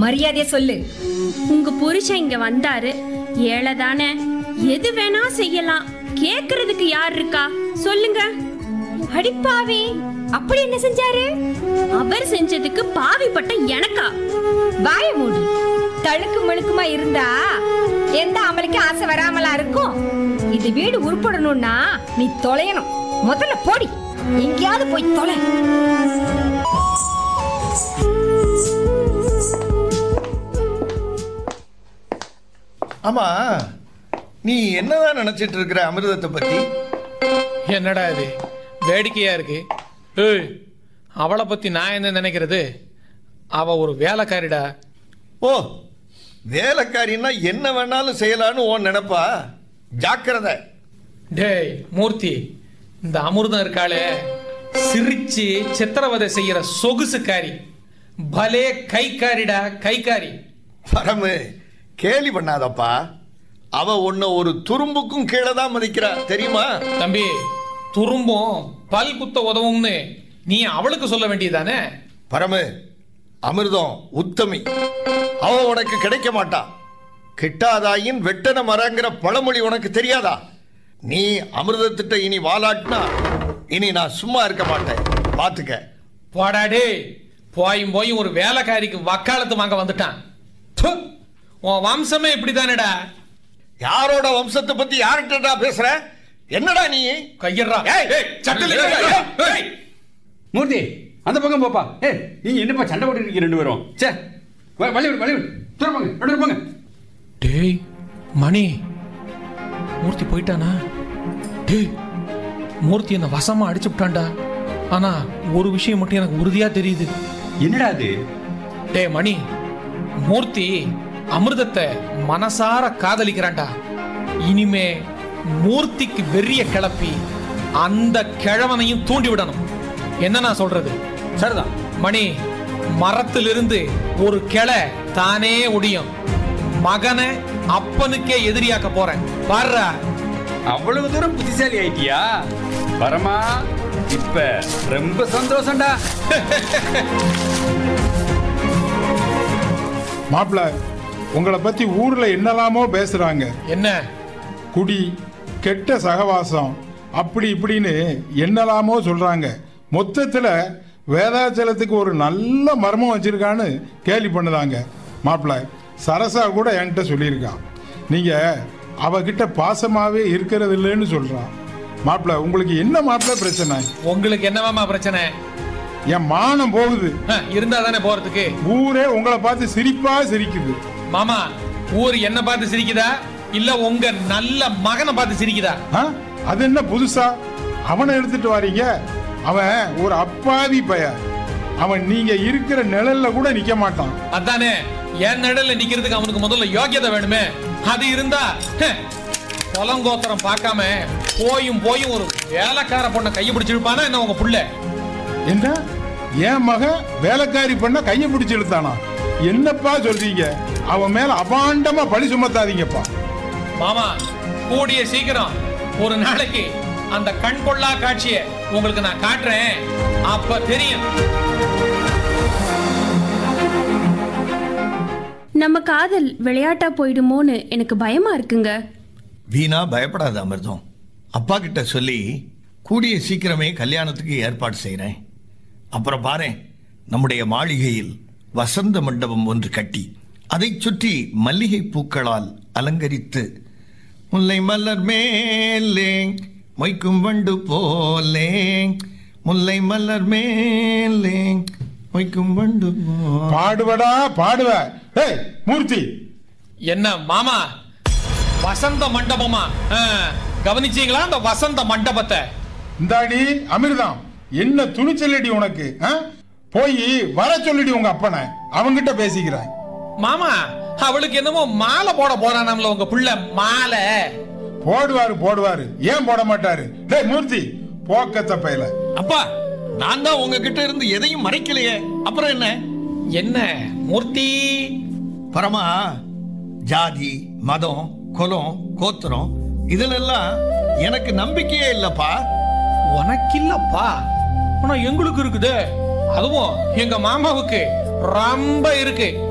மரியாதைய சொல்லு உங்க புருஷன் இங்க வந்தாரு ஏழை தானே எது வேணா செய்யலாம் கேக்குறதுக்கு யார் இருக்கா சொல்லுங்க அடிப்பாவி அப்படி என்ன செஞ்சாரு அவர் செஞ்சதுக்கு பாவி பட்டம் எனக்கா வாய மூடு தழுக்கு மழுக்குமா இருந்தா எந்த அமலுக்கு ஆசை வராமலா இருக்கும் இது வீடு உருப்படணும்னா நீ தொலையணும் முதல்ல போடி எங்கேயாவது போய் தொலை ஆமா நீ என்னதான் நினைச்சிட்டு இருக்கிற அமிர்தத்தை பத்தி என்னடா இது வேடிக்கையா இருக்கு ஏய் அவளை பத்தி நான் என்ன நினைக்கிறது அவ ஒரு வேலைக்காரிடா ஓ வேலைக்காரின்னா என்ன வேணாலும் செய்யலான்னு உன் நினைப்பா ஜாக்கிரதை டேய் மூர்த்தி இந்த அமிர்தம் இருக்காளே சிரிச்சு சித்திரவதை செய்யற சொகுசுக்காரி பலே கைக்காரிடா கைக்காரி பரமு கேலி பண்ணாதப்பா அவ உன்னை ஒரு துரும்புக்கும் கீழே தான் மதிக்கிறா தெரியுமா தம்பி துரும்பும் பல் குத்த உதவும்னு நீ அவளுக்கு சொல்ல வேண்டியதானே பரமு அமிர்தம் உத்தமி அவ உனக்கு கிடைக்க மாட்டா கிட்டாதாயின் வெட்டன மரங்கிற பழமொழி உனக்கு தெரியாதா நீ அமிர்தத்திட்ட இனி வாலாட்டினா இனி நான் சும்மா இருக்க மாட்டேன் பாத்துக்க போடா டேய் போயும் போயும் ஒரு வேலைக்காரிக்கு வக்காலத்து வாங்க வந்துட்டான் த்து, உன் வம்சமே இப்படிதானேடா யாரோட வம்சத்தை பத்தி யார்கிட்டடா பேசுற என்னடா நீ கையறா ஏய், ஏய், சட்டில் இல்ல, ஏய், ஏய். மூர்த்தி அந்த பக்கம் போப்பா ஏ நீங்க என்னப்பா சண்டை போட்டு இருக்கீங்க ரெண்டு பேரும் சே வழிவிடு வழிவிடு தூரம் போங்க ரெண்டு பேரும் போங்க டேய் மணி மூர்த்தி போயிட்டானா டேய் மூர்த்தி என்ன வசமா அடிச்சு விட்டான்டா ஆனா ஒரு விஷயம் மட்டும் எனக்கு உறுதியா தெரியுது என்னடா அது டேய் மணி மூர்த்தி அமிர்தத்தை மனசார காதலிக்கிறான்டா இனிமே மூர்த்திக்கு வெறிய கிளப்பி அந்த கிழவனையும் தூண்டி விடணும் என்ன நான் சொல்றது சரிதான் மணி மரத்திலிருந்து ஒரு கிளை தானே ஒடியும் மகனை அப்பனுக்கே எதிரியாக்க போறேன் பாருடா அவ்வளவு தூரம் புத்திசாலி ஆயிட்டியா பரமா இப்ப ரொம்ப சந்தோஷம்டா மாப்பிள உங்களை பத்தி ஊர்ல என்னலாமோ பேசுறாங்க என்ன குடி கெட்ட சகவாசம் அப்படி இப்படின்னு என்னலாமோ சொல்றாங்க மொத்தத்துல வேதாச்சலத்துக்கு ஒரு நல்ல மர்மம் வச்சிருக்கான்னு கேலி பண்ணுதாங்க மாப்பிள சரசா கூட என்கிட்ட சொல்லியிருக்கான் நீங்க அவகிட்ட பாசமாவே இருக்கிறது இல்லைன்னு சொல்றான் மாப்பிள உங்களுக்கு என்ன மாப்பிள பிரச்சனை உங்களுக்கு என்னவாமா பிரச்சனை என் மானம் போகுது அஹ், இருந்தா தானே போறதுக்கு ஊரே உங்களை பார்த்து சிரிப்பா சிரிக்குது மாமா ஊர் என்ன பார்த்து சிரிக்குதா இல்ல உங்க நல்ல மகனை பார்த்து சிரிக்குதா ஆ? அது என்ன புதுசா அவனை எடுத்துட்டு வாரீங்க அவன் ஒரு அப்பாவி பய அவன் நீங்க இருக்கிற நிழல்ல கூட நிக்க மாட்டான் அதானே என் நிழல்ல நிக்கிறதுக்கு அவனுக்கு முதல்ல யோக்கியதை வேணுமே அது இருந்தா ஹ், குலங்கோத்திரம் பார்க்காம போயும் போயும் ஒரு வேலைக்கார பொண்ணை கையை பிடிச்சிருப்பானா என்ன உங்க புள்ள என்ன என் மகன் வேலைக்காரி பண்ண கையை பிடிச்சு இழுத்தானா என்னப்பா சொல்றீங்க அவன் மேல அபாண்டமா பழி சுமத்தாதீங்கப்பா மாமா கூடிய சீக்கிரம் ஒரு நாளைக்கு அந்த கண் கொள்ளா காட்சியை உங்களுக்கு நான் காட்டுறேன் அப்ப தெரியும் நம்ம காதல் விளையாட்டா போயிடுமோன்னு எனக்கு பயமா இருக்குங்க வீணா பயப்படாத அமிர்தம் அப்பா கிட்ட சொல்லி கூடிய சீக்கிரமே கல்யாணத்துக்கு ஏற்பாடு செய்கிறேன் அப்புறம் பாரேன் நம்முடைய மாளிகையில் வசந்த மண்டபம் ஒன்று கட்டி அதைச் சுற்றி மல்லிகை பூக்களால் அலங்கரித்து முல்லை மலர் மேலே மொய்க்கும் வண்டு போலே முல்லை மலர் மேலே மொய்க்கும் வண்டு போலே பாடுவடா பாடுவ ஏய் மூர்த்தி என்ன மாமா வசந்த மண்டபமா ஆ, கவனிச்சீங்களா அந்த வசந்த மண்டபத்தை இந்தாடி அமிர்தம் என்ன துணிச்சலடி உனக்கு ஆ? போய் வர சொல்லிடி உங்க அப்பனை அவங்கிட்ட பேசிக்கிறாய் மாமா அவளுக்கு என்னமோ மாலை போட போறானாம்ல உங்க புள்ள மாலை போடுவாரு போடுவாரு ஏன் போட மாட்டாரு டேய் மூர்த்தி போக்கத்த பையல அப்பா நான் தான் உங்ககிட்ட இருந்து எதையும் மறைக்கலையே அப்புறம் என்ன என்ன மூர்த்தி பரமா ஜாதி மதம் குலம் கோத்திரம் இதிலெல்லாம் எனக்கு நம்பிக்கையே இல்லப்பா உனக்கில்லப்பா ஆனா எங்களுக்கு இருக்குது அதுவும் எங்க மாமாவுக்கு ரொம்ப இருக்கு